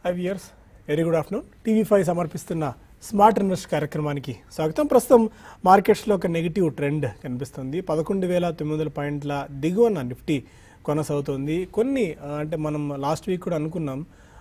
Five years very good afternoon TV five సమర్పిస్తున్న smart invest కార్యక్రమానికి స్వాగతం ప్రస్తుతం మార్కెట్స్లో ఒక నెగిటివ్ ట్రెండ్ కనిపిస్తుంది పదకొండు వేల తొమ్మిది వందల పాయింట్ల దిగువన నిఫ్టీ కొనసాగుతుంది కొన్ని ఆ, అంటే మనం లాస్ట్ వీక్ కూడా అనుకున్నాం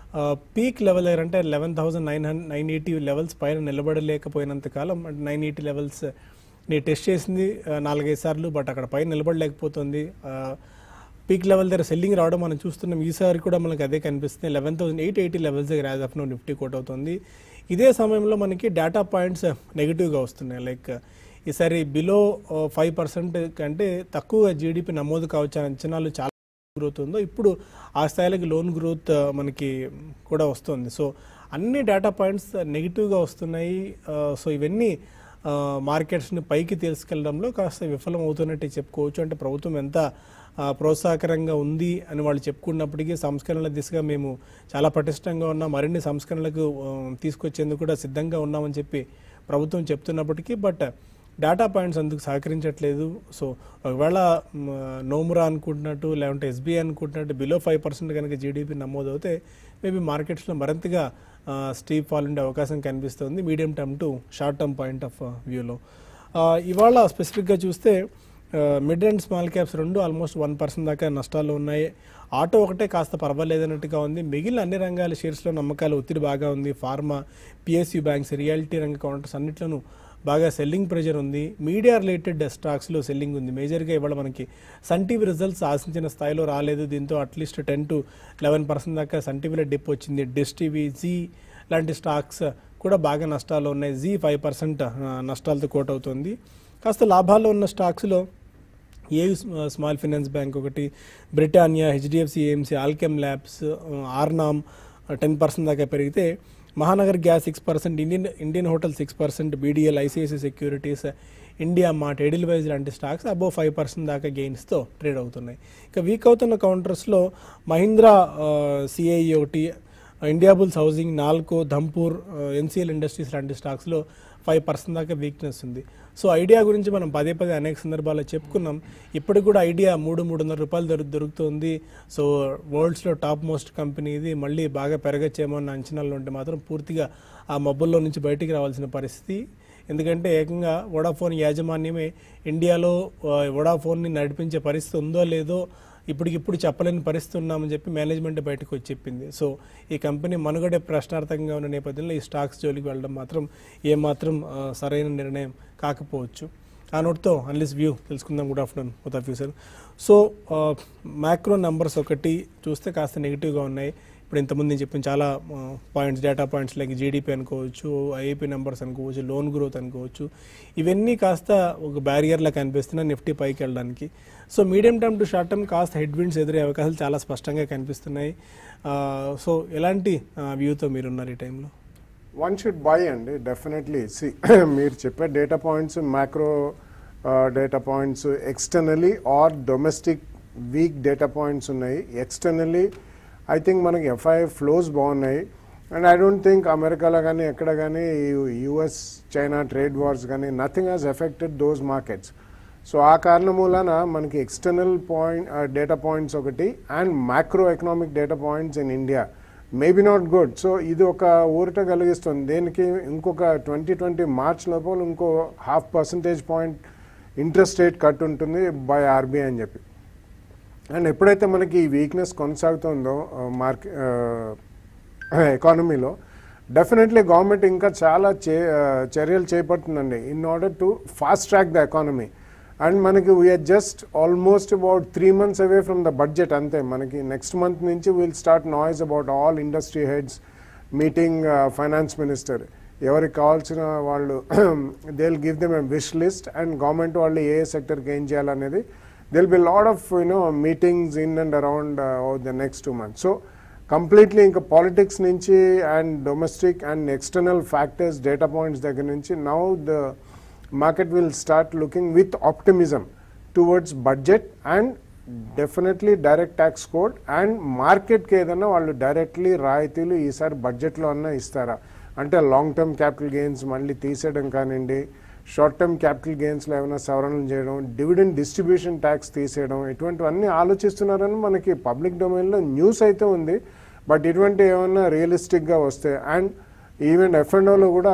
పీక్ లెవెల్ అంటే eleven thousand nine hundred nine eighty levels పైన నిలబడలేకపోయినంత కాలం అంటే నైన్ ఎయిటీ లెవెల్స్ ని టెస్ట్ చేసింది ఆ, నాలుగైదు సార్లు బట్ అక్కడ పైన నిలబడలేకపోతుంది ఆ, పీక్ లెవెల్ దగ్గర సెల్లింగ్ రావడం మనం చూస్తున్నాం ఈసారి కూడా మనకి అదే కనిపిస్తుంది eleven thousand eight eighty levels దగ్గర as of now Nifty quote అవుతుంది ఇదే సమయంలో మనకి డేటా పాయింట్స్ నెగిటివ్గా వస్తున్నాయి లైక్ ఈసారి బిలో ఫైవ్ పర్సెంట్ కంటే తక్కువ జీడిపి నమోదు కావచ్చు అనే అంచనాలు చాలా గ్రోత్ ఉందో ఇప్పుడు ఆ స్థాయిలకి లోన్ గ్రోత్ ఆ, మనకి కూడా వస్తుంది సో అన్ని డేటా పాయింట్స్ నెగిటివ్గా వస్తున్నాయి ఆ, సో ఇవన్నీ ఆ, మార్కెట్స్ని పైకి తీసుకెళ్లడంలో కాస్త విఫలం అవుతున్నట్టే చెప్పుకోవచ్చు అంటే ప్రభుత్వం ఎంత ఆ, ప్రోత్సాహకరంగా ఉంది అని వాళ్ళు చెప్పుకున్నప్పటికీ సంస్కరణల దిశగా మేము చాలా పటిష్టంగా ఉన్నాం మరిన్ని సంస్కరణలకు ఆ, తీసుకొచ్చేందుకు కూడా సిద్ధంగా ఉన్నామని చెప్పి ప్రభుత్వం చెప్తున్నప్పటికీ బట్ డేటా పాయింట్స్ అందుకు సహకరించట్లేదు సో ఒకవేళ మ్, నోమురా అనుకుంటున్నట్టు లేదంటే ఎస్బీఐ అనుకుంటున్నట్టు బిలో ఫైవ్ పర్సెంట్ కనుక జీడిపి నమోదవుతే మేబీ మార్కెట్స్లో మరింతగా స్టీప్ ఫాల్ ఉండే అవకాశం కనిపిస్తుంది medium term to short term point of వ్యూలో ఇవాళ స్పెసిఫిక్గా చూస్తే మిడ్ అండ్ స్మాల్ క్యాప్స్ రెండు ఆల్మోస్ట్ వన్ పర్సెంట్ దాకా నష్టాలు ఉన్నాయి ఆటో ఒకటే కాస్త పర్వాలేదన్నట్టుగా ఉంది మిగిలిన అన్ని రంగాల షేర్స్లో నమ్మకాలు ఒత్తిడి బాగా ఉంది ఫార్మా పిఎస్యూ బ్యాంక్స్ రియాలిటీ రంగ కౌంటర్స్ అన్నిట్లోనూ బాగా సెల్లింగ్ ప్రెషర్ ఉంది మీడియా రిలేటెడ్ స్టాక్స్లో సెల్లింగ్ ఉంది మేజర్గా ఇవాళ మనకి సన్ టీవీ రిజల్ట్స్ ఆశించిన స్థాయిలో రాలేదు దీంతో at least ten to eleven percent దాకా సన్ టీవీలో డిప్ వచ్చింది డిస్ టీవీ జీ లాంటి స్టాక్స్ కూడా బాగా నష్టాలు ఉన్నాయి జీ ఫైవ్ పర్సెంట్ నష్టాలతో కోట్ అవుతుంది కాస్త లాభాల్లో ఉన్న స్టాక్స్లో ఏ స్మాల్ ఫైనాన్స్ బ్యాంక్ ఒకటి Britannia HDFC AMC Alkem labs ఆర్నామ్ టెన్ పర్సెంట్ దాకా పెరిగితే Mahanagar gas six percent Indian Indian hotel six percent BDL ICICI securities India mart Edelweiss లాంటి స్టాక్స్ అబోవ్ ఫైవ్ పర్సెంట్ దాకా గెయిన్స్తో ట్రేడ్ అవుతున్నాయి ఇక వీక్ అవుతున్న కౌంటర్స్లో మహీంద్రా సిఐ ఒకటి Indiabulls housing Nalco Dhampur NCL industries లాంటి స్టాక్స్లో ఫైవ్ పర్సెంట్ దాకా వీక్నెస్ ఉంది సో ఐడియా గురించి మనం పదే పదే అనేక సందర్భాల్లో చెప్పుకున్నాం ఇప్పటికి కూడా ఐడియా మూడు మూడున్నర రూపాయలు దొరు దొరుకుతుంది సో వరల్డ్స్లో టాప్ మోస్ట్ కంపెనీ ఇది మళ్ళీ బాగా పెరగచ్చేమో అన్న అంచనాలు ఉంటే మాత్రం పూర్తిగా ఆ మబ్బుల్లో నుంచి బయటికి రావాల్సిన పరిస్థితి ఎందుకంటే ఏకంగా వడాఫోన్ యాజమాన్యమే ఇండియాలో ఆ, వడాఫోన్ని నడిపించే పరిస్థితి ఉందో లేదో ఇప్పటికిప్పుడు చెప్పలేని పరిస్థితి ఉన్నామని చెప్పి మేనేజ్మెంట్ బయటకు వచ్చి చెప్పింది సో ఈ కంపెనీ మనుగడే ప్రశ్నార్థకంగా ఉన్న నేపథ్యంలో ఈ స్టాక్స్ జోలికి వెళ్ళడం మాత్రం ఏమాత్రం ఆ, సరైన నిర్ణయం కాకపోవచ్చు ఆ నోట్తో అన్లిస్ వ్యూ తెలుసుకుందాం good afternoon both of you sir so macro numbers ఒకటి చూస్తే కాస్త నెగిటివ్గా ఉన్నాయి ఇప్పుడు ఇంతకుముందు నేను చెప్పిన చాలా points data points like GDP అనుకోవచ్చు ఐఏపీ నెంబర్స్ అనుకోవచ్చు లోన్ గ్రోత్ అనుకోవచ్చు ఇవన్నీ కాస్త ఒక బ్యారియర్లా కనిపిస్తున్నాయి నిఫ్టీ పైకి వెళ్ళడానికి so medium term to short term కాస్త హెడ్ విండ్స్ ఎదురే అవకాశాలు చాలా స్పష్టంగా కనిపిస్తున్నాయి సో ఎలాంటి వ్యూతో మీరున్నారు ఈ టైంలో వన్ షుడ్ బై అండి డెఫినెట్లీ సి మీరు చెప్పే data points macro data points externally or domestic weak data points ఉన్నాయి ఎక్స్టర్నలీ ఐ థింక్ మనకి ఎఫ్ఐ ఫ్లోస్ బాగున్నాయి అండ్ ఐ డోంట్ థింక్ అమెరికాలో కానీ ఎక్కడ కానీ యుఎస్ చైనా ట్రేడ్ వార్స్ కానీ nothing has affected those markets so ఆ కారణం మూలన మనకి ఎక్స్టర్నల్ పాయింట్ డేటా పాయింట్స్ ఒకటి and macro economic data points in India maybe not good so ఇది ఒక ఊరట కలిగిస్తుంది దేనికి ఇంకొక ట్వంటీ ట్వంటీ మార్చ్ లోపల ఇంకో half percentage point interest rate cut ఉంటుంది బై ఆర్బీఐ అని చెప్పి అండ్ ఎప్పుడైతే మనకి ఈ వీక్నెస్ కొనసాగుతుందో మార్కెట్ ఎకానమీలో డెఫినెట్లీ గవర్నమెంట్ ఇంకా చాలా చే ఆ, చర్యలు చేపడుతుందండి in order to fast track the economy and మనకి we're just almost about three months away from the budget అంతే మనకి నెక్స్ట్ మంత్ నుంచి will start noise about all industry heads meeting finance minister ఎవరికి కావాల్సిన వాళ్ళు they will give them a wish list and government వాళ్ళు ఏ సెక్టర్కి ఏం చేయాలనేది there'll be lot of you know meetings in and around the next two months so completely ఇంకా politics నుంచి and domestic and external factors data points దగ్గర నుంచి now the market will start looking with optimism towards budget and definitely direct tax code and మార్కెట్కి ఏదైనా వాళ్ళు directly రాయితీలు ఈసారి బడ్జెట్లో అన్నా ఇస్తారా అంటే లాంగ్ టర్మ్ క్యాపిటల్ గెయిన్స్ మళ్ళీ తీసేయడం కానివ్వండి షార్ట్ టర్మ్ క్యాపిటల్ గెయిన్స్లో ఏమైనా సవరణలు చేయడం డివిడెండ్ డిస్ట్రిబ్యూషన్ ట్యాక్స్ తీసేయడం ఇటువంటివన్నీ ఆలోచిస్తున్నారని మనకి పబ్లిక్ డొమైన్లో న్యూస్ అయితే ఉంది బట్ ఇటువంటి ఏమన్నా రియలిస్టిక్గా వస్తే అండ్ ఈవెన్ ఎఫ్ఎండ్ఓలో కూడా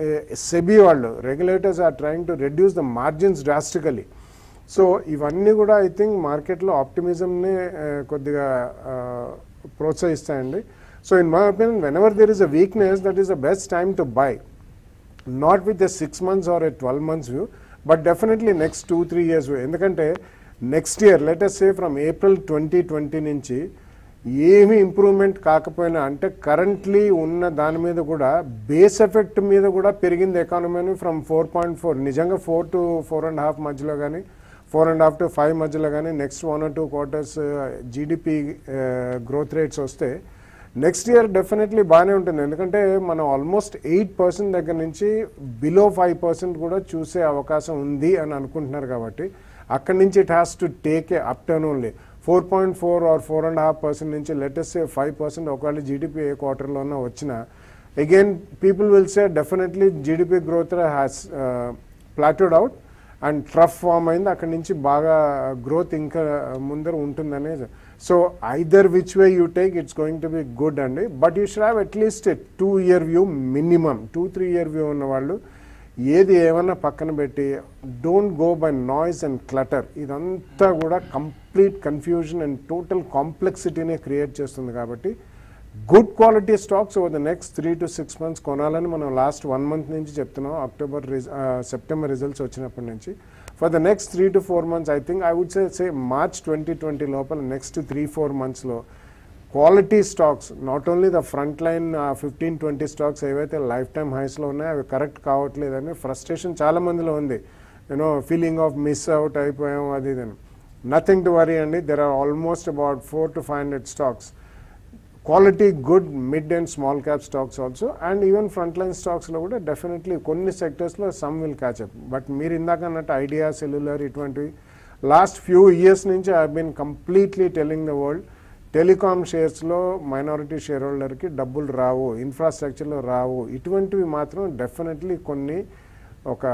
సెబీ వాళ్ళు regulators are trying to reduce the margins drastically so ఇవన్నీ కూడా ఐ థింక్ మార్కెట్లో ఆప్టిమిజంని కొద్దిగా ఆ, ప్రోత్సహిస్తాయండి so in my opinion whenever there is a weakness that is the best time to buy not with a six months or a twelve months view but definitely next two three years view ఎందుకంటే next year latest say from April twenty twenty నుంచి ఏమీ improvement కాకపోయినా అంటే currently ఉన్న దాని మీద కూడా base effect మీద కూడా పెరిగింది ఎకానమీని ఫ్రమ్ ఫోర్ పాయింట్ ఫోర్ నిజంగా four to four and half మధ్యలో కానీ four and half to five మధ్యలో కానీ next one or two quarters GDP growth rates వస్తే నెక్స్ట్ ఇయర్ డెఫినెట్లీ బాగానే ఉంటుంది ఎందుకంటే మనం ఆల్మోస్ట్ ఎయిట్ పర్సెంట్ దగ్గర నుంచి బిలో ఫైవ్ పర్సెంట్ కూడా చూసే అవకాశం ఉంది అని అనుకుంటున్నారు కాబట్టి అక్కడి నుంచి it has to take a up turn only four point four or four and half percent నుంచి లెటెస్ట్ ఫైవ్ పర్సెంట్ ఒకవేళ జీడిపి ఏ క్వార్టర్లోనే వచ్చినా again people will say definitely GDP growth has plateaued out and trough form అయింది అక్కడి నుంచి బాగా growth ఇంకా ముందర ఉంటుందనే so either which way you take it's going to be good అండి but you should have at least two year view minimum two three year view ఉన్న వాళ్ళు ఏది ఏమన్నా పక్కన పెట్టి don't go by noise and clutter ఇదంతా కూడా కంప్లీట్ కన్ఫ్యూజన్ అండ్ టోటల్ కాంప్లెక్సిటీనే క్రియేట్ చేస్తుంది కాబట్టి good quality stocks over the next three to six months కొనాలని మనం లాస్ట్ వన్ మంత్ నుంచి చెప్తున్నాం అక్టోబర్ సెప్టెంబర్ రిజల్ట్స్ వచ్చినప్పటి నుంచి for the next three to four months I think I would say say March twenty twenty లోపల next three four మంత్స్లో quality stocks not only the front line fifteen twenty stocks ఏవైతే life time హైస్లో ఉన్నాయో అవి correct కావట్లేదని frustration చాలా మందిలో ఉంది you know feeling of miss out అయిపోయాం అది ఇదని నథింగ్ టు వరీ అండి there are almost about four to five hundred stocks quality good mid and small cap stocks also and even front line స్టాక్స్లో కూడా డెఫినెట్లీ కొన్ని సెక్టర్స్లో some will catch up but మీరు ఇందాక అన్నట్టు ఐడియా సెల్యులర్ ఇటువంటివి last few years నుంచి I been completely telling the world telecom షేర్స్లో మైనారిటీ షేర్ హోల్డర్కి డబ్బులు రావు ఇన్ఫ్రాస్ట్రక్చర్లో రావు ఇటువంటివి మాత్రం డెఫినెట్లీ కొన్ని ఒక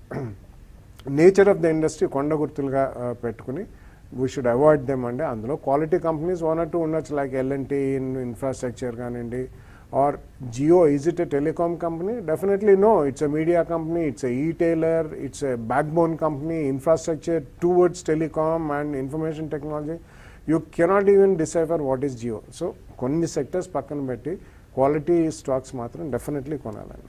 నేచర్ ఆఫ్ ద ఇండస్ట్రీ కొండ గుర్తులుగా ఆ, పెట్టుకుని వీ షుడ్ అవాయిడ్ దెమ్ అండి అందులో quality companies one or two ఉండొచ్చు లైక్ ఎల్ఎన్టీ ఇన్ ఇన్ఫ్రాస్ట్రక్చర్ కానివ్వండి or Jio is it a telecom company definitely no it's a media company it's a etailer it's a backbone company infrastructure towards telecom and information technology you cannot even decipher what is Jio so కొన్ని sectors పక్కన పెట్టి quality stocks మాత్రం definitely కొనాలండి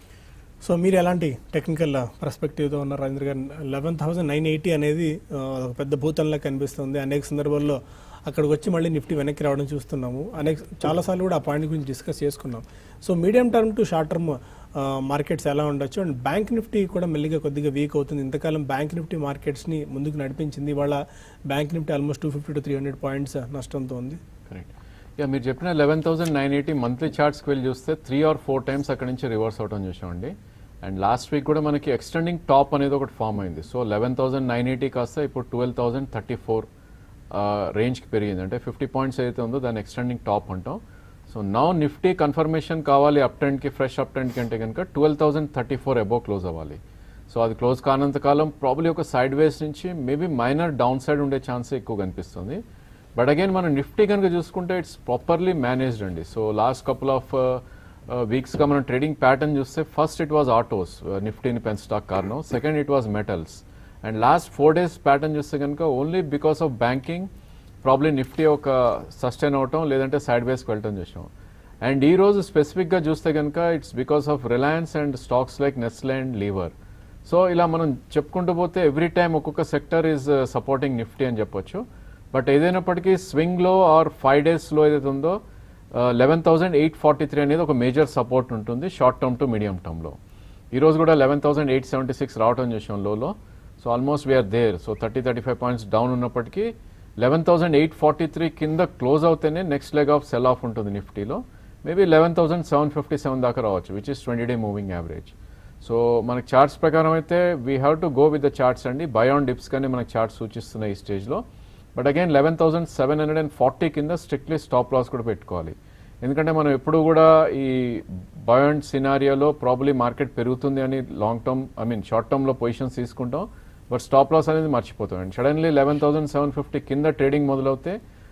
so మీరు ఎలాంటి technical పర్స్పెక్టివ్తో ఉన్నారు రాజేంద్ర గారు eleven thousand nine eighty అనేది ఆ, ఒక పెద్ద భూతంలా కనిపిస్తుంది అనేక సందర్భాల్లో అక్కడికి వచ్చి మళ్ళీ నిఫ్టీ వెనక్కి రావడం చూస్తున్నాము అనేక చాలాసార్లు కూడా ఆ పాయింట్ గురించి డిస్కస్ చేసుకున్నాం so medium term to short term markets ఎలా ఉండొచ్చు అండ్ బ్యాంక్ నిఫ్టీ కూడా మెల్లిగా కొద్దిగా వీక్ అవుతుంది ఇంతకాలం బ్యాంక్ నిఫ్టీ మార్కెట్స్ని ముందుకు నడిపించింది ఇవాళ bank Nifty almost two fifty to three hundred points నష్టంతో ఉంది కరెక్ట్ యా మీరు చెప్పిన eleven thousand nine eighty monthly చార్ట్స్కి వెళ్ళి చూస్తే త్రీ ఆర్ ఫోర్ టైమ్స్ అక్కడ నుంచి రివర్స్ అవడం చూసామండి అండ్ లాస్ట్ వీక్ కూడా మనకి ఎక్స్టెండింగ్ టాప్ అనేది ఒకటి ఫామ్ అయింది so eleven thousand nine eighty కాస్త ఇప్పుడు ట్వెల్వ్ థౌసండ్ థర్టీ ఫోర్ రేంజ్కి పెరిగింది అంటే ఫిఫ్టీ పాయింట్స్ ఏదైతే ఉందో దాని ఎక్స్టెండింగ్ టాప్ అంటాం సో నౌ నిఫ్టీ కన్ఫర్మేషన్ కావాలి అప్ ట్రెండ్కి ఫ్రెష్ అప్ ట్రెండ్కి అంటే కనుక twelve thousand thirty four above close అవ్వాలి సో అది క్లోజ్ కానంత కాలం ప్రాబ్లీ ఒక సైడ్ వేస్ నుంచి మేబీ మైనర్ డౌన్ సైడ్ ఉండే ఛాన్సే ఎక్కువ కనిపిస్తుంది బట్ అగైన్ మనం నిఫ్టీ కనుక చూసుకుంటే ఇట్స్ ప్రాపర్లీ మేనేజ్డ్ అండి సో లాస్ట్ కపుల్ ఆఫ్ వీక్స్గా మనం ట్రేడింగ్ ప్యాటర్న్ చూస్తే ఫస్ట్ ఇట్ వాజ్ ఆటోస్ నిఫ్టీని పెంచడానికి కారణం second it was metals and last four days pattern చూస్తే కనుక only because of banking probably Nifty ఒక సస్టైన్ అవటం లేదంటే సైడ్ వేస్కి వెళ్ళటం చూసాం అండ్ ఈ రోజు స్పెసిఫిక్గా చూస్తే కనుక it's because of Reliance and stocks like Nestle and Lever so ఇలా మనం చెప్పుకుంటూ పోతే ఎవ్రీ టైం ఒక్కొక్క సెక్టర్ ఈజ్ సపోర్టింగ్ నిఫ్టీ అని చెప్పొచ్చు బట్ ఏదైనప్పటికీ స్వింగ్లో ఆర్ ఫైవ్ డేస్లో ఏదైతే ఉందో eleven thousand eight forty three అనేది ఒక మేజర్ సపోర్ట్ ఉంటుంది షార్ట్ టర్మ్ టు మీడియం టర్మ్లో ఈ రోజు కూడా eleven thousand eight seventy six రావటం చూసాం లోలో so almost we're there so thirty thirty five points down ఉన్నప్పటికీ eleven thousand eight forty three కింద క్లోజ్ అవుతేనే next leg of sell off ఉంటుంది నిఫ్టీలో maybe eleven thousand seven fifty seven దాకా రావచ్చు which is twenty day moving average so మనకి charts ప్రకారం అయితే we have to go with the charts అండి బై ఆన్ డిప్స్ కానీ మనకి చార్ట్స్ సూచిస్తున్నాయి ఈ స్టేజ్లో but again eleven thousand seven hundred and forty కింద స్ట్రిక్ట్లీ స్టాప్ లాస్ కూడా పెట్టుకోవాలి ఎందుకంటే మనం ఎప్పుడు కూడా ఈ బయోండ్ సినారియోలో ప్రాబ్లీ మార్కెట్ పెరుగుతుంది అని long term I mean short టర్మ్లో పొజిషన్స్ తీసుకుంటాం బట్ స్టాప్ లాస్ అనేది మర్చిపోతాం and suddenly eleven thousand seven fifty కింద ట్రేడింగ్ మొదలవుతే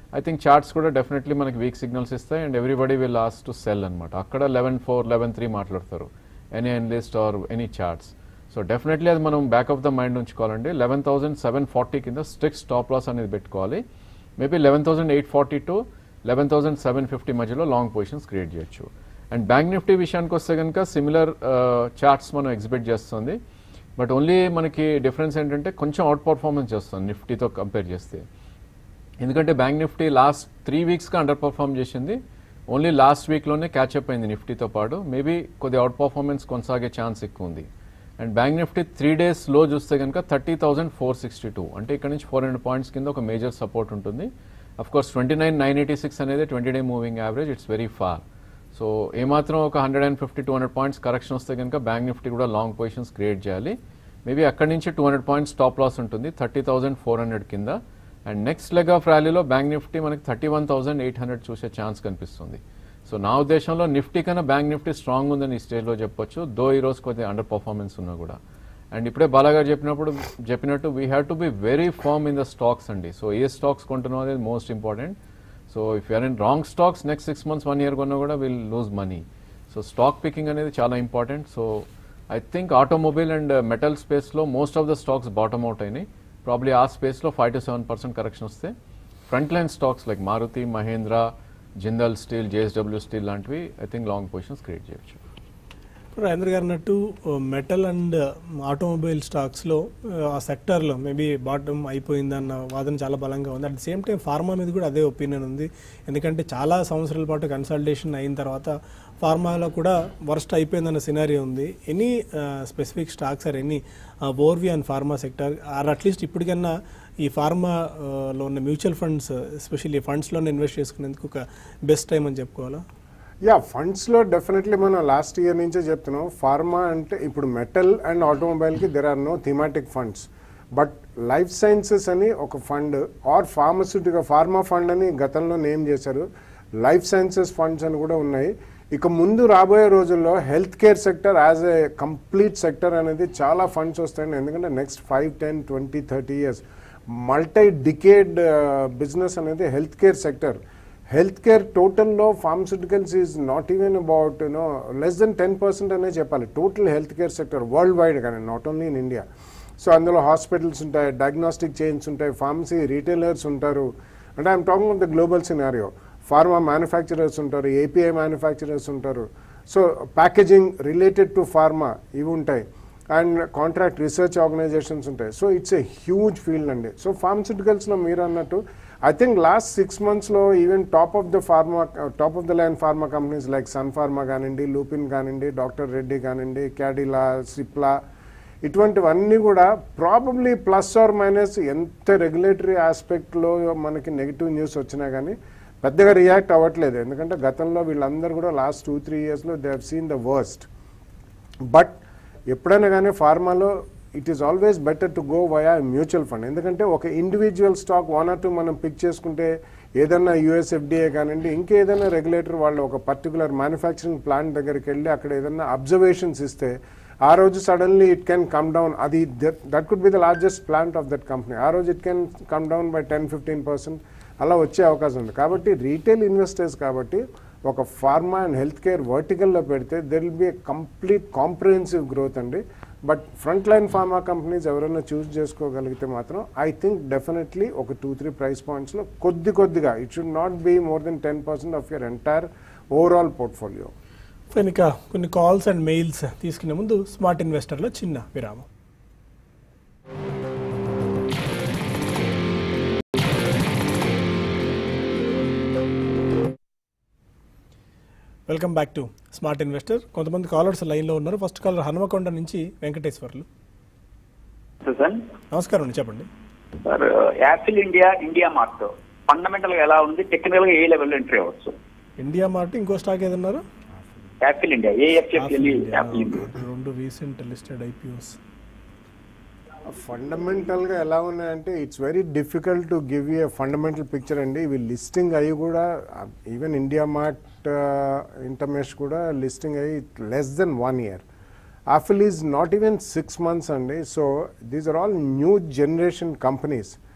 ఐ థింక్ చార్ట్స్ కూడా డెఫినెట్లీ మనకి వీక్ సిగ్నల్స్ ఇస్తాయి and everybody will last to sell అనమాట అక్కడ లెవెన్ ఫోర్ లెవెన్ త్రీ మాట్లాడతారు any analyst or any charts so definitely అది మనం బ్యాక్ ఆఫ్ ద మైండ్ ఉంచుకోవాలండి లెవెన్ థౌసండ్ సెవెన్ ఫార్టీ కింద స్ట్రిక్ట్ స్టాప్ లాస్ అనేది పెట్టుకోవాలి maybe eleven thousand eight forty to eleven thousand seven fifty మధ్యలో long positions create చేయొచ్చు and bank Nifty విషయానికి వస్తే కనుక సిమిలర్ చార్ట్స్ మనం ఎగ్జిబిట్ చేస్తుంది బట్ ఓన్లీ మనకి డిఫరెన్స్ ఏంటంటే కొంచెం అవుట్ పర్ఫార్మెన్స్ చేస్తుంది నిఫ్టీతో కంపేర్ చేస్తే ఎందుకంటే బ్యాంక్ నిఫ్టీ లాస్ట్ త్రీ వీక్స్గా అండర్ పర్ఫామ్ చేసింది ఓన్లీ లాస్ట్ వీక్లోనే క్యాచ్అప్ అయింది నిఫ్టీతో పాటు మేబీ కొద్ది అవుట్ పర్ఫార్మెన్స్ కొనసాగే ఛాన్స్ ఎక్కువ ఉంది and bank Nifty three days లో చూస్తే కనుక thirty thousand four sixty two అంటే ఇక్కడ నుంచి ఫోర్ హండ్రెడ్ పాయింట్స్ కింద ఒక మేజర్ సపోర్ట్ ఉంటుంది of course twenty nine nine eighty six అనేది twenty day moving average it's very far so ఏమాత్రం ఒక hundred and fifty two hundred points correction వస్తే కనుక బ్యాంక్ నిఫ్టీ కూడా లాంగ్ పొజిషన్స్ క్రియేట్ చేయాలి మేబీ అక్కడి నుంచి two hundred points stop loss ఉంటుంది థర్టీ థౌసండ్ ఫోర్ హండ్రెడ్ కింద అండ్ నెక్స్ట్ లెగ్ ఆఫ్ ర్యాలీలో బ్యాంక్ నిఫ్టీ మనకి thirty one thousand eight hundred చూసే ఛాన్స్ కనిపిస్తుంది సో నా ఉద్దేశంలో నిఫ్టీ కన్నా బ్యాంక్ నిఫ్టీ స్ట్రాంగ్ ఉందని ఈ స్టేజ్లో చెప్పొచ్చు దో ఈ రోజు కొద్దిగా అండర్ పర్ఫార్మెన్స్ ఉన్నా కూడా అండ్ ఇప్పుడే బాలాగారు చెప్పినప్పుడు చెప్పినట్టు we have to be very firm in the stocks అండి సో ఏ స్టాక్స్ కొంటున్నాం అనేది most important so if you're in wrong stocks next six months one year కొన్నా కూడా will lose money so stock picking అనేది చాలా important so I think automobile and metal స్పేస్లో most of the stocks bottom out అయినాయి probably ఆ స్పేస్లో five to seven percent correction వస్తే front line stocks like Maruti Mahindra Jindal steel JSW steel లాంటివి I think long positions create చేయొచ్చు ఇప్పుడు రాజేంద్ర గారు అన్నట్టు మెటల్ అండ్ ఆటోమొబైల్ స్టాక్స్లో ఆ సెక్టార్లో మేబీ బాటమ్ అయిపోయిందన్న వాదన చాలా బలంగా ఉంది at the same time pharma మీద కూడా అదే ఒపీనియన్ ఉంది ఎందుకంటే చాలా సంవత్సరాల పాటు కన్సల్టేషన్ అయిన తర్వాత ఫార్మాలో కూడా వర్స్ట్ అయిపోయిందన్న సినారియో ఉంది any specific stocks or any overview and pharma sector or at least ఇప్పటికన్నా ఈ ఫార్మాలో ఉన్న మ్యూచువల్ ఫండ్స్ ఎస్పెషల్లీ ఫండ్స్లోనే ఇన్వెస్ట్ చేసుకునేందుకు ఒక బెస్ట్ టైం అని చెప్పుకోవాలా యా ఫండ్స్లో డెఫినెట్లీ మనం లాస్ట్ ఇయర్ నుంచే చెప్తున్నాం ఫార్మా అంటే ఇప్పుడు మెటల్ అండ్ ఆటోమొబైల్కి there are no thematic funds but life sciences అని ఒక fund or pharmaceutical pharma fund అని గతంలో నేమ్ చేశారు లైఫ్ సైన్సెస్ ఫండ్స్ అని కూడా ఉన్నాయి ఇక ముందు రాబోయే రోజుల్లో health care sector as a complete sector అనేది చాలా ఫండ్స్ వస్తాయండి ఎందుకంటే next five ten twenty thirty years multi decade business అనేది health care sector health care టోటల్లో pharmaceuticals is not even about you know less than ten percent అనే చెప్పాలి total health care sector worldwide కానీ not only in India so అందులో hospitals ఉంటాయి diagnostic chains ఉంటాయి pharmacy retailers ఉంటారు అంటే I'm talking of the global scenario pharma manufacturers ఉంటారు API manufacturers ఉంటారు so packaging related to pharma ఇవి ఉంటాయి అండ్ కాంట్రాక్ట్ రీసెర్చ్ ఆర్గనైజేషన్స్ ఉంటాయి so it's a huge field అండి సో ఫార్మస్యూటికల్స్లో మీరు అన్నట్టు ఐ థింక్ లాస్ట్ సిక్స్ మంత్స్లో even top of the pharma top of the line pharma companies like Sun Pharma కానివ్వండి Lupin కానివ్వండి డాక్టర్ రెడ్డి కానివ్వండి క్యాడిలా సిప్లా ఇటువంటివన్నీ కూడా ప్రాబబ్లీ ప్లస్ ఆర్ మైనస్ ఎంత రెగ్యులేటరీ ఆస్పెక్ట్లో మనకి నెగిటివ్ న్యూస్ వచ్చినా కానీ పెద్దగా రియాక్ట్ అవ్వట్లేదు ఎందుకంటే గతంలో వీళ్ళందరూ కూడా లాస్ట్ టూ త్రీ ఇయర్స్లో they have seen the worst but ఎప్పుడైనా కానీ ఫార్మాలో it is always better to go via mutual fund ఎందుకంటే ఒక individual stock one or two మనం పిక్ చేసుకుంటే ఏదైనా యూఎస్ ఎఫ్డిఏ కానివ్వండి ఇంకేదైనా రెగ్యులేటర్ వాళ్ళు ఒక పర్టికులర్ మ్యానుఫ్యాక్చరింగ్ ప్లాంట్ దగ్గరికి వెళ్ళి అక్కడ ఏదైనా అబ్జర్వేషన్స్ ఇస్తే ఆ రోజు suddenly it can come down అది that could be the largest plant of that company ఆ రోజు it can come down by ten fifteen percent అలా వచ్చే అవకాశం ఉంది కాబట్టి రీటైల్ ఇన్వెస్టర్స్ కాబట్టి ఒక ఫార్మా అండ్ హెల్త్ కేర్ వర్టికల్లో పెడితే there will be complete comprehensive growth అండి but front line pharma companies ఎవరైనా చూస్ చేసుకోగలిగితే మాత్రం ఐ థింక్ డెఫినెట్లీ ఒక టూ త్రీ ప్రైస్ పాయింట్స్లో కొద్ది కొద్దిగా it should not be more than ten percent of your entire overall portfolio ఇక కొన్ని కాల్స్ అండ్ మెయిల్స్ తీసుకునే ముందు స్మార్ట్ ఇన్వెస్టర్లో చిన్న విరామం welcome back to smart investor కొంతమంది కాలర్స్ లైన్లో ఉన్నారు ఫస్ట్ కాలర్ హనుమకొండ నుంచి వెంకటేశ్వర్లు సార్ నమస్కారం అండి చెప్పండి sir Affle India IndiaMART fundamental గా ఎలా ఉంది టెక్నికల్ గా ఏ లెవెల్ ఎంట్రీ అవ్వచ్చు ఇండియా మార్ట్ ఇంకో స్టాక్ ఏదన్నారు Affle India AFFL Affle India రెండు రీసెంట్ లిస్టెడ్ ఐపీఓస్ ఫండమెంటల్గా ఎలా ఉన్నాయంటే it's very difficult to give you a fundamental picture అండి ఇవి లిస్టింగ్ అయ్యి కూడా ఈవెన్ ఇండియా మార్ట్ ఇంటర్మేష్ కూడా లిస్టింగ్ అయ్యి less than one year Affle is not even six months అండి so these are all new generation companies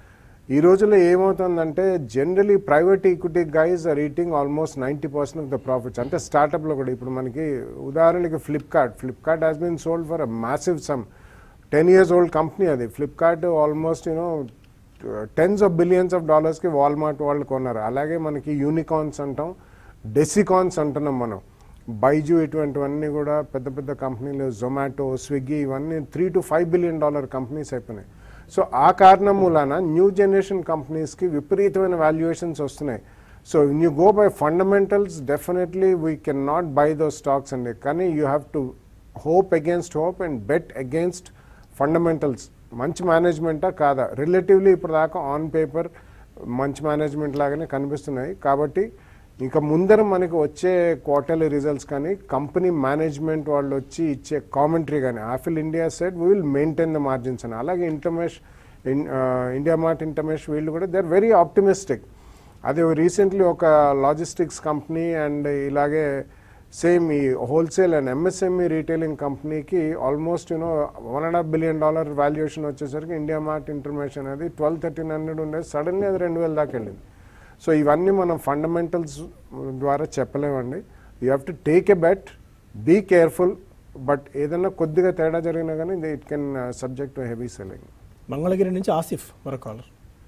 ఈ రోజుల్లో ఏమవుతుందంటే generally private equity guys are eating almost ninety percent of the profits అంటే స్టార్టప్లో కూడా ఇప్పుడు మనకి ఉదాహరణకి Flipkart Flipkart has been sold for a massive some ten years old company అది Flipkart almost you know tens of billions of డాలర్స్కి వాల్మార్ట్ వాళ్ళు కొన్నారు అలాగే మనకి యూనికాన్స్ అంటాం డెసికాన్స్ అంటున్నాం మనం బైజు ఇటువంటివన్నీ కూడా పెద్ద పెద్ద కంపెనీలు జొమాటో స్విగ్గీ ఇవన్నీ three to five billion dollar companies అయిపోయినాయి సో ఆ కారణం మూలాన న్యూ జనరేషన్ కంపెనీస్కి విపరీతమైన వాల్యుయేషన్స్ వస్తున్నాయి so you go by fundamentals definitely we can not buy those stocks అండి కానీ you have to hope against hope and bet against fundamentals మంచి మేనేజ్మెంటా కాదా రిలేటివ్లీ ఇప్పుడు దాకా ఆన్ పేపర్ మంచి మేనేజ్మెంట్ లాగానే కనిపిస్తున్నాయి కాబట్టి ఇంకా ముందర మనకి వచ్చే క్వార్టర్లీ రిజల్ట్స్ కానీ కంపెనీ మేనేజ్మెంట్ వాళ్ళు వచ్చి ఇచ్చే కామెంటరీ కానీ Affle India said we will maintain the margins అని అలాగే ఇంటర్మేష్ ఇండియా మార్ట్ ఇంటర్మేష్ వీళ్ళు కూడా దే ఆర్ వెరీ ఆప్టిమిస్టిక్ అది రీసెంట్లీ ఒక లాజిస్టిక్స్ కంపెనీ అండ్ ఇలాగే సేమ్ ఈ హోల్సేల్ అండ్ ఎంఎస్ఎంఈ రీటైలింగ్ కంపెనీకి almost you know one and half billion dollar valuation వచ్చేసరికి ఇండియా మార్ట్ ఇంటర్మేష్ అనేది ట్వెల్వ్ థర్టీన్ హండ్రెడ్ ఉండేది సడన్లీ అది రెండు వేల దాకా వెళ్ళింది సో ఇవన్నీ మనం ఫండమెంటల్స్ ద్వారా చెప్పలేమండి you have to take a bet be careful but ఏదైనా కొద్దిగా తేడా జరిగినా కానీ it can subject to heavy selling Mangalagiri నుంచి ఆసిఫ్ మరో కాలర్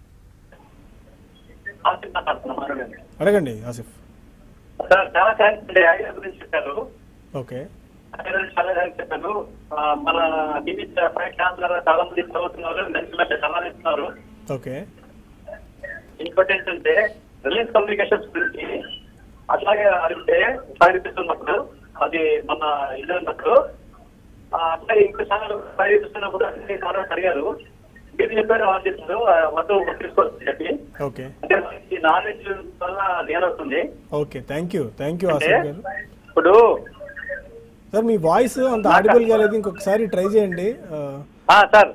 అడగండి ఆసిఫ్ సార్ చాలా థ్యాంక్స్ అండి ఐడియా గురించి చెప్పారు ఓకే ఐడియా గురించి చాలా థ్యాంక్స్ చెప్పారు ఆ, మన టీవీ ఫైవ్ ఛానల్ ద్వారా చాలా మంది చదువుతున్నారు మంచి మంచి సలహాలు ఇస్తున్నారు ఓకే ఇంకోటి ఏంటంటే రిలయన్స్ కమ్యూనికేషన్స్ గురించి అట్లాగే అడిగితే సాగిస్తున్నప్పుడు అది మన ఇది ఉన్నప్పుడు ఆ, అట్లాగే ఇంకో ఛానల్ సాగిస్తున్నప్పుడు అన్ని ఛానల్స్ అడిగారు మీరు చెప్పారు వాళ్ళు చెప్పారు ఆ, వద్దు తీసుకోవచ్చు చెప్పి ఓకే అంటే మనకి నాలెడ్జ్ వల్ల నేనవుతుంది okay thank you thank you అంటే ఆసిఫ్ గారు ఇప్పుడు సార్ మీ వాయిస్ అంత ఆడిబుల్ గా లేదు ఇంకొకసారి ట్రై చేయండి ఆ, ఆ, సార్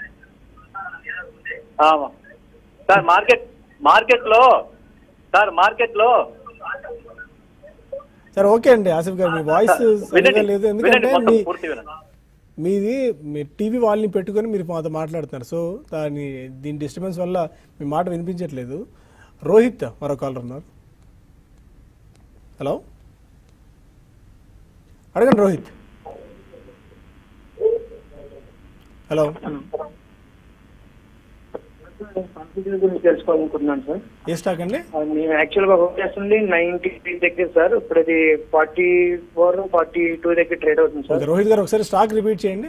ఆ, సార్ మార్కెట్ మార్కెట్ లో సార్ మార్కెట్ లో సార్ ఓకే అండి ఆసిఫ్ గారు మీ వాయిస్ సరిగా వినండి లేదు వినండి ఎందుకంటే మొత్తం మీ పూర్తి వినండి మీది మీ టీవీ వాళ్ళని పెట్టుకొని మీరు మాతో మాట్లాడుతున్నారు సో దాని దీని డిస్టర్బెన్స్ వల్ల మీ మాట వినిపించట్లేదు రోహిత్ మరో కాలర్ ఉన్నారు హలో అడగండి రోహిత్ హలో కంపెనీ గురించి తెలుసుకోవాలనుకుంటున్నాను సార్ ఏ స్టాక్ అండి అది మేము యాక్చువల్ గా హోప్ చేస్తుంది నైన్టీ త్రీ దగ్గర సార్ ఇప్పుడు అది ఫార్టీ ఫోర్ ఫార్టీ టూ దగ్గర ట్రేడ్ అవుతుంది సార్ ఓకే రోహిత్ గారు ఒకసారి స్టాక్ రిపీట్ చేయండి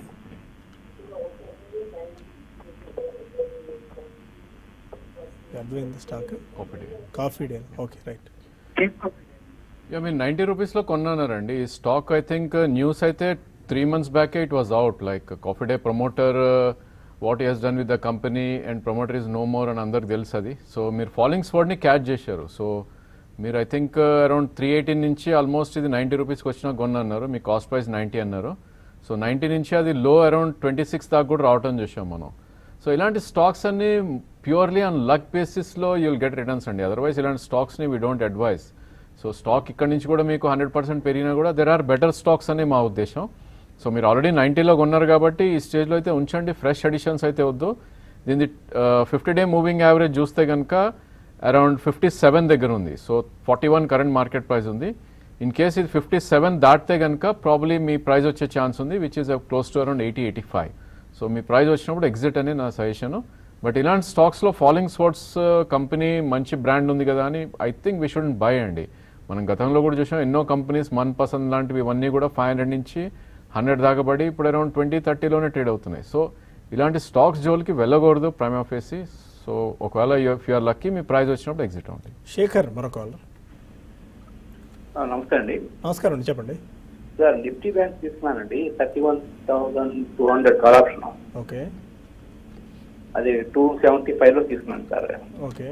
అర్థమైంది స్టాక్ ఒకటి Coffee Day okay right yeah మీరు నైంటీ రూపీస్లో కొన్నారండి ఈ స్టాక్ ఐ థింక్ న్యూస్ అయితే త్రీ మంత్స్ బ్యాకే it was out like Coffee Day promoter what he's done with the company and promoter is no more అని అందరికి తెలుసు అది సో మీరు ఫాలోయింగ్ స్పాట్ని క్యాచ్ చేశారు సో మీరు I think around three eighteen నుంచి ఆల్మోస్ట్ ఇది నైంటీ రూపీస్కి వచ్చినా కొన్నారు మీ కాస్ట్ ప్రైస్ నైంటీ అన్నారు సో నైంటీ నుంచి అది లో అరౌండ్ ట్వంటీ సిక్స్ దాకా కూడా రావటం చూసాం మనం సో ఇలాంటి స్టాక్స్ అన్ని ప్యూర్లీ ఆన్ లక్ బేసిస్లో యూల్ గెట్ రిటర్న్స్ అండి అదర్వైజ్ ఇలాంటి స్టాక్స్ని we don't advise so stock ఇక్కడ నుంచి కూడా మీకు హండ్రెడ్ పర్సెంట్ పెరిగినా కూడా దెర్ ఆర్ బెటర్ స్టాక్స్ అని మా ఉద్దేశం సో మీరు ఆల్రెడీ నైంటీలో కొన్నారు కాబట్టి ఈ స్టేజ్లో అయితే ఉంచండి ఫ్రెష్ అడిషన్స్ అయితే వద్దు దీని ఫిఫ్టీ డే మూవింగ్ యావరేజ్ చూస్తే కనుక అరౌండ్ ఫిఫ్టీ సెవెన్ దగ్గర ఉంది so forty one current market price ఉంది ఇన్ కేస్ ఇది ఫిఫ్టీ సెవెన్ దాటితే కనుక ప్రాబ్లీ మీ ప్రైస్ వచ్చే ఛాన్స్ ఉంది which is close to around eighty eighty five so మీ ప్రైస్ వచ్చినప్పుడు ఎగ్జిట్ అని నా సజెషన్ బట్ ఇలాంటి స్టాక్స్లో ఫాలోయింగ్ స్పోర్ట్స్ కంపెనీ మంచి బ్రాండ్ ఉంది కదా అని I think we should buy అండి మనం గతంలో కూడా చూసాం ఎన్నో కంపెనీస్ మన్ పసంద్ లాంటివి ఇవన్నీ కూడా ఫైవ్ హండ్రెడ్ నుంచి హండ్రెడ్ దాకా పడి ఇప్పుడు అరౌండ్ ట్వంటీ థర్టీలోనే ట్రేడ్ అవుతున్నాయి సో ఇలాంటి స్టాక్స్ జోలికి వెళ్ళకూడదు ప్రైమ్ ఆఫీసీ సో ఒకవేళ ఇఫ్ యూఆర్ లక్కీ మీ ప్రైస్ వచ్చినప్పుడు ఎగ్జిట్ అవ్వండి శేఖర్ మరో కాలర్ నమస్తే అండి నమస్కారం అండి చెప్పండి సార్ నిఫ్టీ బ్యాంక్ తీసుకున్నానండి thirty one thousand two hundred call option okay అది టూ సెవెంటీ ఫైవ్ లో తీసుకున్నాను sir okay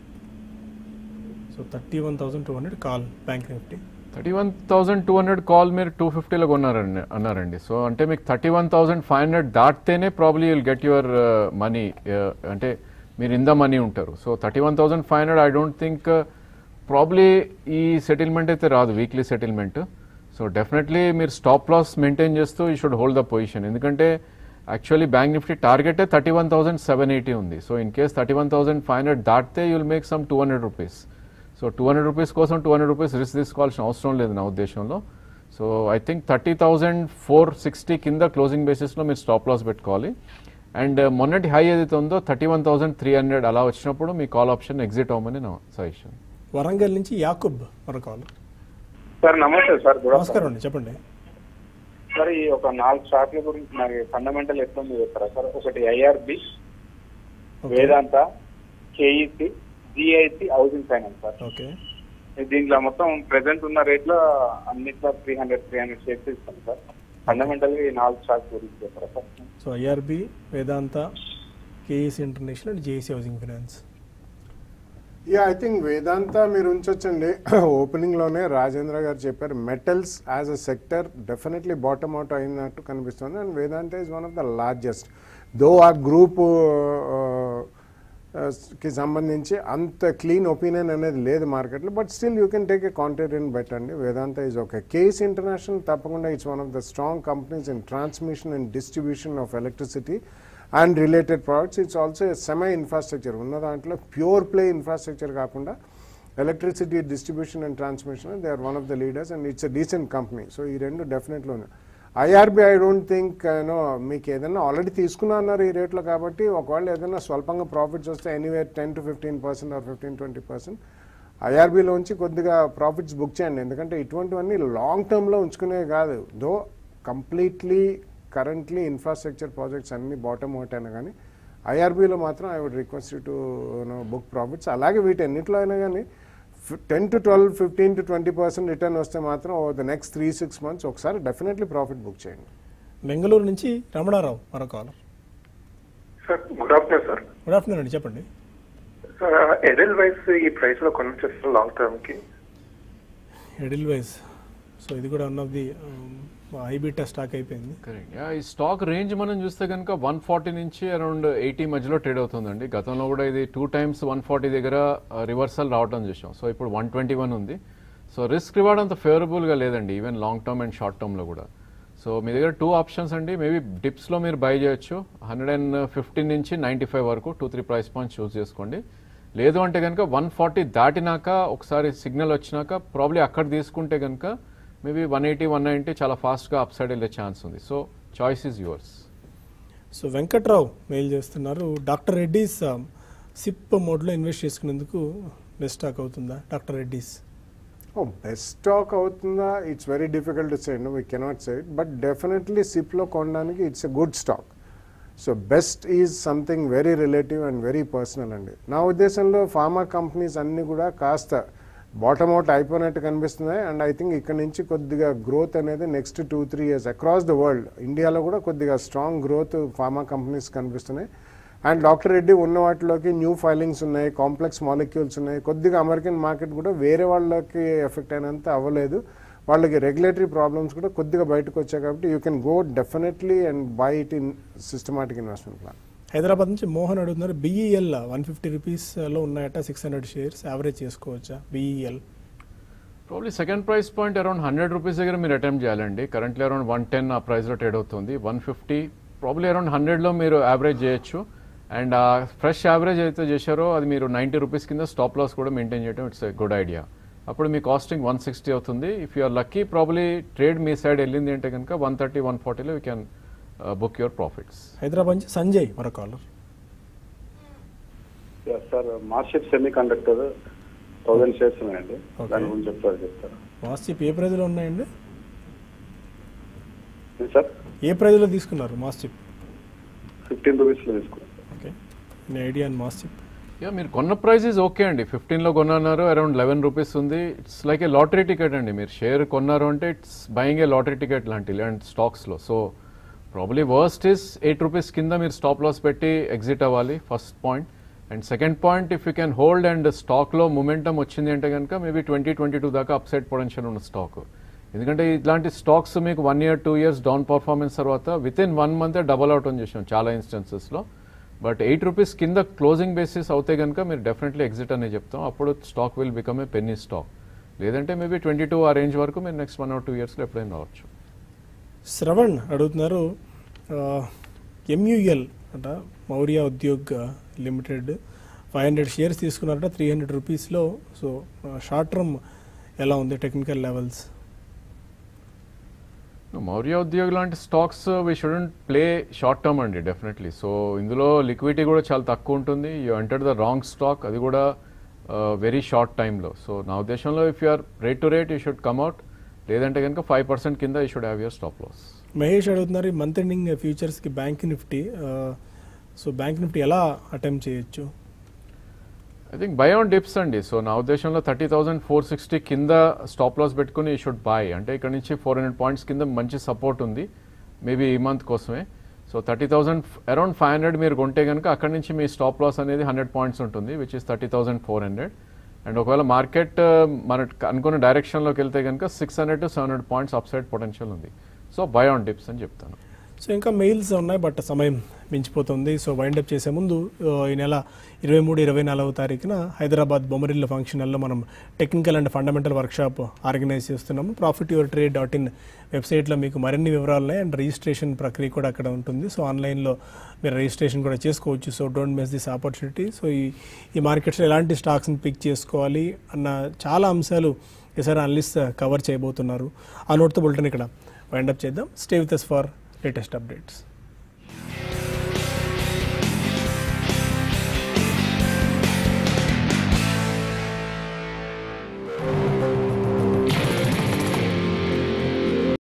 so thirty one thousand two hundred call bank Nifty thirty one thousand two hundred call మీరు టూ ఫిఫ్టీలో కొన్నారండి అన్నారండి సో అంటే మీకు thirty one thousand five hundred దాటితేనే probably will get your money అంటే మీరు ఇన్ ద మనీ ఉంటారు so thirty one thousand five hundred I don't think probably ఈ సెటిల్మెంట్ అయితే రాదు వీక్లీ సెటిల్మెంట్ సో డెఫినెట్లీ మీరు స్టాప్ లాస్ మెయింటైన్ చేస్తూ you should hold the position ఎందుకంటే actually bank Nifty టార్గెటే thirty one thousand seven eighty ఉంది so in case thirty one thousand five hundred దాటితే you'll make some two hundred rupees so two hundred rupees కోసం two hundred rupees risk తీసుకోవాల్సిన అవసరం లేదు నా ఉద్దేశంలో so I think thirty thousand four sixty కింద closing బేసిస్లో మీరు స్టాప్ లాస్ పెట్టుకోవాలి అండ్ మొన్నటి హై ఏదైతే ఉందో thirty one thousand three hundred అలా వచ్చినప్పుడు మీ కాల్ ఆప్షన్ ఎగ్జిట్ అవ్వమని నా సజెషన్ వరంగల్ నుంచి యాకుబ్ మరో కాల్ సార్ నమస్తే సార్ గుడ్ నమస్కారం అండి చెప్పండి సార్ ఈ ఒక నాలుగు స్టాక్ల గురించి నాకు ఫండమెంటల్ ఎట్లా ఉంది చెప్తారా సార్ ఒకటి IRB okay. Vedanta KEC GIC housing finance sir okay దీంట్లో మొత్తం ప్రెసెంట్ ఉన్న రేట్ లో అన్నిట్లో three hundred three hundred shares ఇస్తాం సార్ ఫండమెంటల్ గా ఈ నాలుగు స్టాక్స్ గురించి చెప్తారా sir so IRB Vedanta KEC international and JEC housing finance yeah I think Vedanta మీరు ఉంచొచ్చండి ఓపెనింగ్ లోనే రాజేంద్ర గారు చెప్పారు metals as a sector definitely bottom out అయినట్టు కనిపిస్తుంది and Vedanta is one of the largest though ఆ గ్రూప్ కి సంబంధించి అంత క్లీన్ ఒపీనియన్ అనేది లేదు మార్కెట్లో but still you can take a contrarian bet అండి Vedanta is okay KEC international తప్పకుండా it's one of the strong companies in transmission and distribution of electricity and related products it's also semi infrastructure ఉన్న దాంట్లో pure play infrastructure కాకుండా electricity distribution and transmission they are one of the leaders and it's a decent company so ఈ రెండు డెఫినెట్లో ఉన్నాయి IRB I don't think no మీకు ఏదైనా already తీసుకున్నా అన్నారు ఈ రేట్లో కాబట్టి ఒకవేళ ఏదైనా స్వల్పంగా ప్రాఫిట్స్ వస్తే anywhere ten to fifteen percent or fifteen twenty percent ఐఆర్బీలోంచి కొద్దిగా ప్రాఫిట్స్ బుక్ చేయండి ఎందుకంటే ఇటువంటివన్నీ లాంగ్ టర్మ్లో ఉంచుకునే కాదు though completely currently infrastructure projects అన్ని బాటమ్ అవుట్ అయినా కానీ ఐఆర్బీలో మాత్రం I would request to book profits అలాగే వీటన్నిటిలో అయినా కానీ ten to twelve fifteen to twenty percent return వస్తే మాత్రం over the next three six months ఒకసారి డెఫినెట్లీ ప్రాఫిట్ బుక్ చేయండి బెంగళూరు నుంచి రమణారావు మరో call sir good afternoon sir good afternoon అండి చెప్పండి సార్ ఎడెల్ వైస్ ఈ ప్రైస్ లో కొనొచ్చేస్తారు లాంగ్ టర్మ్ కి ఎడిల్ వైజ్ సో ఇది కూడా one of the high beta stock అయిపోయింది కరెక్ట్ ఈ స్టాక్ రేంజ్ మనం చూస్తే కనుక వన్ ఫార్టీ నుంచి అరౌండ్ ఎయిటీ మధ్యలో ట్రేడ్ అవుతుందండి గతంలో కూడా ఇది టూ టైమ్స్ వన్ ఫార్టీ దగ్గర రివర్సల్ రావడం చూసాం సో ఇప్పుడు వన్ ట్వంటీ వన్ ఉంది సో రిస్క్ రివార్డ్ అంత ఫేవరబుల్గా లేదండి even long term and short టర్మ్లో కూడా సో మీ దగ్గర టూ ఆప్షన్స్ అండి మేబీ డిప్స్లో మీరు బై చేయొచ్చు హండ్రెడ్ అండ్ ఫిఫ్టీన్ నుంచి నైంటీ ఫైవ్ వరకు two three price points choose చేసుకోండి లేదు అంటే కనుక వన్ ఫార్టీ దాటినాక ఒకసారి సిగ్నల్ వచ్చినాక ప్రాబ్లీ అక్కడ తీసుకుంటే కనుక maybe one eighty one ninety చాలా ఫాస్ట్గా అప్ సైడ్ వెళ్ళే ఛాన్స్ ఉంది so choice is yours so Venkatrao mail చేస్తున్నారు డాక్టర్ రెడ్డీస్ సిప్ మోడ్లో ఇన్వెస్ట్ చేసుకునేందుకు బెస్ట్ స్టాక్ అవుతుందా డాక్టర్ రెడ్డీస్ ఓ బెస్ట్ స్టాక్ అవుతుందా it's very difficult to say no we cannot say it but definitely సిప్లో కొనడానికి it's a good stock so best is something very relative and very personal అండి నా ఉద్దేశంలో pharma companies అన్నీ కూడా కాస్త బాటమ్ అవుట్ అయిపోయినట్టు కనిపిస్తున్నాయి అండ్ ఐ థింక్ ఇక్కడ నుంచి కొద్దిగా గ్రోత్ అనేది next two three years across the world ఇండియాలో కూడా కొద్దిగా స్ట్రాంగ్ గ్రోత్ ఫార్మా కంపెనీస్ కనిపిస్తున్నాయి అండ్ డాక్టర్ రెడ్డి ఉన్న వాటిలోకి న్యూ ఫైలింగ్స్ ఉన్నాయి కాంప్లెక్స్ మాలిక్యూల్స్ ఉన్నాయి కొద్దిగా అమెరికన్ మార్కెట్ కూడా వేరే వాళ్ళకి ఎఫెక్ట్ అయినంత అవ్వలేదు వాళ్ళకి రెగ్యులేటరీ ప్రాబ్లమ్స్ కూడా కొద్దిగా బయటకు వచ్చాయి కాబట్టి you can go definitely and buy it in systematic investment plan Hyderabad నుంచి మోహన్ అడుగుతున్నారు బిఈఎల్ వన్ ఫిఫ్టీ రూపీస్లో ఉన్నాయట సిక్స్ హండ్రెడ్ షేర్స్ యావరేజ్ చేసుకోవచ్చా BEL probably second price point around hundred rupees దగ్గర మీరు అటెంప్ట్ చేయాలండి కరెంట్లీ అరౌండ్ వన్ టెన్ ఆ ప్రైస్లో ట్రేడ్ అవుతుంది వన్ ఫిఫ్టీ ప్రాబ్లీ అరౌండ్ హండ్రెడ్లో మీరు యావరేజ్ చేయొచ్చు అండ్ ఆ ఫ్రెష్ యావరేజ్ అయితే చేశారో అది మీరు నైంటీ రూపీస్ కింద స్టాప్ లాస్ కూడా మెయింటైన్ చేయడం ఇట్స్ ఎ గుడ్ ఐడియా అప్పుడు మీ కాస్టింగ్ వన్ సిక్స్టీ అవుతుంది if you're lucky probably trade మీ సైడ్ వెళ్ళింది అంటే కనుక వన్ థర్టీ వన్ ఫార్టీలో you can book your profits Hyderabad నుంచి సంజయ్ మరో caller sir MosChip semiconductor thousand shares ఉన్నాయండి Okay. దాని గురించి చెప్తారు చెప్తారు మాస్చిప్ ఏ ప్రైజ్లో ఉన్నాయండి సార్ ఏ ప్రైజ్లో తీసుకున్నారు మాస్చిప్ ఫిఫ్టీన్ రూపీస్లో తీసుకున్నాను ఓకే మీ ఐడియా అండ్ మాస్చిప్ యా మీరు కొన్న ప్రైస్ ఇస్ ఓకే అండి ఫిఫ్టీన్లో కొన్నారు అరౌండ్ లెవెన్ రూపీస్ ఉంది it's like a lottery ticket అండి మీరు షేర్ కొన్నారు అంటే it's buying a lottery ticket లాంటి ఇలాంటి స్టాక్స్లో so probably worst is eight rupees కింద మీరు స్టాప్ లాస్ పెట్టి ఎగ్జిట్ అవ్వాలి first point and second point if you can hold and స్టాక్లో మొమెంటం వచ్చింది అంటే కనుక మేబీ ట్వంటీ ట్వంటీ టూ దాకా అప్సైడ్ పొటెన్షియల్ ఉన్న స్టాక్ ఎందుకంటే ఇట్లాంటి స్టాక్స్ మీకు one year two years down performance తర్వాత within one month double out అని చేసాం చాలా ఇన్స్టెన్సెస్లో బట్ ఎయిట్ రూపీస్ కింద క్లోజింగ్ బేసిస్ అవుతే కనుక మీరు డెఫినెట్లీ ఎగ్జిట్ అనే చెప్తాం అప్పుడు stock will become a penny stock లేదంటే మేబీ ట్వంటీ టూ ఆ రేంజ్ వరకు మీరు నెక్స్ట్ వన్ ఆర్ టూ ఇయర్స్లో ఎప్పుడైనా రావచ్చు శ్రవణ్ అడుగుతున్నారు ఎంయూఎల్ అంట Mourya Udyog limited five hundred shares తీసుకున్నారట త్రీ హండ్రెడ్ రూపీస్లో సో షార్ట్ టర్మ్ ఎలా ఉంది టెక్నికల్ లెవెల్స్ మౌర్య ఉద్యోగ్ లాంటి stocks we shouldn't play short term అండి డెఫినెట్లీ సో ఇందులో లిక్విడిటీ కూడా చాలా తక్కువ ఉంటుంది you enter the wrong stock అది కూడా వెరీ షార్ట్ టైంలో సో నా ఉద్దేశంలో if you're rate to rate you should come out లేదంటే కనుక ఫైవ్ పర్సెంట్ కింద you should have your stop loss Mahesh అడుగుతున్నారు ఈ మంత్ ఎండింగ్ ఫ్యూచర్స్కి bank Nifty so bank Nifty ఎలా అటెంప్ట్ చేయొచ్చు I think buy on dips అండి సో నా ఉద్దేశంలో థర్టీ థౌసండ్ ఫోర్ సిక్స్టీ కింద స్టాప్ లాస్ పెట్టుకుని ఈ షుడ్ బై అంటే ఇక్కడ నుంచి ఫోర్ హండ్రెడ్ పాయింట్స్ కింద మంచి సపోర్ట్ ఉంది మేబీ ఈ మంత్ కోసమే so thirty thousand around five hundred మీరు కొంటే కనుక అక్కడ నుంచి మీ స్టాప్ లాస్ అనేది హండ్రెడ్ పాయింట్స్ ఉంటుంది which is thirty thousand four hundred and ఒకవేళ మార్కెట్ మన అనుకున్న డైరెక్షన్లోకి వెళ్తే కనుక six hundred to seven hundred points upside potential ఉంది సో బై ఆన్ డిప్స్ అని చెప్తాను సో ఇంకా మెయిల్స్ ఉన్నాయి బట్ సమయం మించిపోతుంది సో వైండప్ చేసే ముందు ఆ, ఈ నెల ఇరవై మూడు ఇరవై నాలుగవ తారీఖున హైదరాబాద్ బొమ్మరిల్ల ఫంక్షన్ హాల్లో మనం technical and fundamental workshop organise చేస్తున్నాము profit your trade dot in వెబ్సైట్లో మీకు మరిన్ని వివరాలు ఉన్నాయి అండ్ రిజిస్ట్రేషన్ ప్రక్రియ కూడా అక్కడ ఉంటుంది సో ఆన్లైన్లో మీరు రిజిస్ట్రేషన్ కూడా చేసుకోవచ్చు so don't miss this opportunity so ఈ ఈ మార్కెట్స్లో ఎలాంటి స్టాక్స్ని పిక్ చేసుకోవాలి అన్న చాలా అంశాలు ఈసారి అనలిస్ట్ కవర్ చేయబోతున్నారు ఆ నోట్తో బులెటిన్ ఇక్కడ వైండప్ చేద్దాం stay with us for latest updates